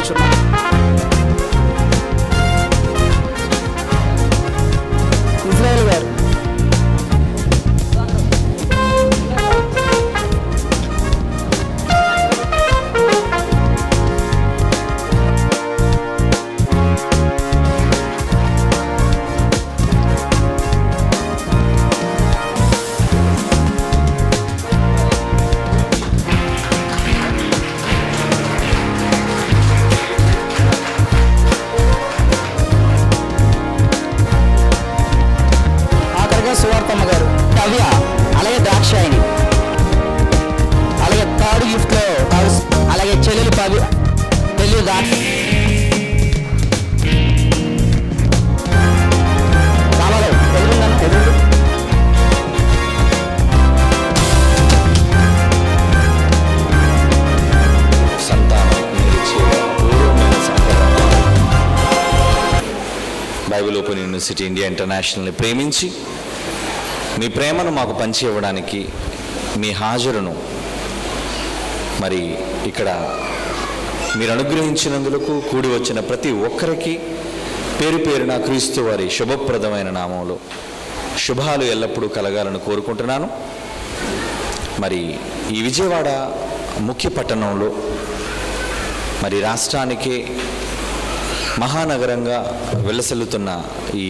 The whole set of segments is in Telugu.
కోరుచున్నాం ఇజ్రాయెల్ గారు ఆఖరిగా సువార్తమ్మ గారు కవ్య అలాగే ద్రాక్షాయిని అలాగే థర్డ్ గిఫ్ట్ లో హౌస్ అలాగే చెల్లెలు పవి పెళ్లి దాక్ష రామారావు ఎదురుందన్న ఎదురు సంతానం నిలిచే పూర్వమైన సంప్రదాయం బైబిల్ ఓపెన్ యూనివర్సిటీ ఇండియా ఇంటర్నేషనల్ని ప్రేమించి మీ ప్రేమను మాకు పంచి ఇవ్వడానికి మీ హాజరును మరి ఇక్కడ మీరు అనుగ్రహించినందులకు కూడి వచ్చిన ప్రతి ఒక్కరికి పేరు పేరున క్రీస్తు వారి శుభప్రదమైన నామంలో శుభాలు ఎల్లప్పుడూ కలగాలని కోరుకుంటున్నాను మరి ఈ విజయవాడ ముఖ్య పట్టణంలో మరి రాష్ట్రానికి మహానగరంగా వెలసల్లుతున్న ఈ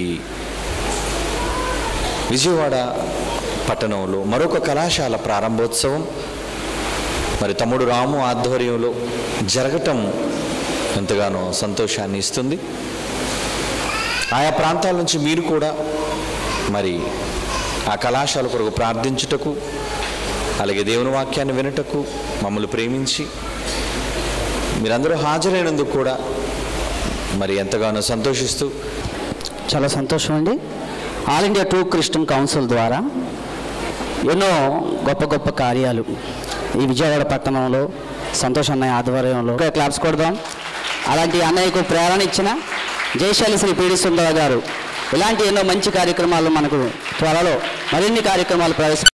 విజయవాడ పట్టణంలో మరొక కళాశాల ప్రారంభోత్సవం మరి తమ్ముడు రాము ఆధ్వర్యంలో జరగటం ఎంతగానో సంతోషాన్ని ఇస్తుంది ఆయా ప్రాంతాల నుంచి మీరు కూడా మరి ఆ కళాశాల కొరకు ప్రార్థించుటకు అలాగే దేవుని వాక్యాన్ని వినుటకు మమ్మల్ని ప్రేమించి మీరందరూ హాజరైనందుకు కూడా మరి ఎంతగానో సంతోషిస్తూ చాలా సంతోషం అండి All India True Christian Council ద్వారా ఎన్నో గొప్ప గొప్ప కార్యాలు ఈ విజయవాడ పట్టణంలో సంతోష్ అన్నయ్య ఆధ్వర్యంలో ఇంకా క్లాప్స్ కొడదాం అలాంటి అన్నయ్యకు ప్రేరణ ఇచ్చిన జయశాలి శ్రీ పీడి సుందర గారు ఇలాంటి ఎన్నో మంచి కార్యక్రమాలు మనకు త్వరలో మరిన్ని కార్యక్రమాలు ప్రవేశ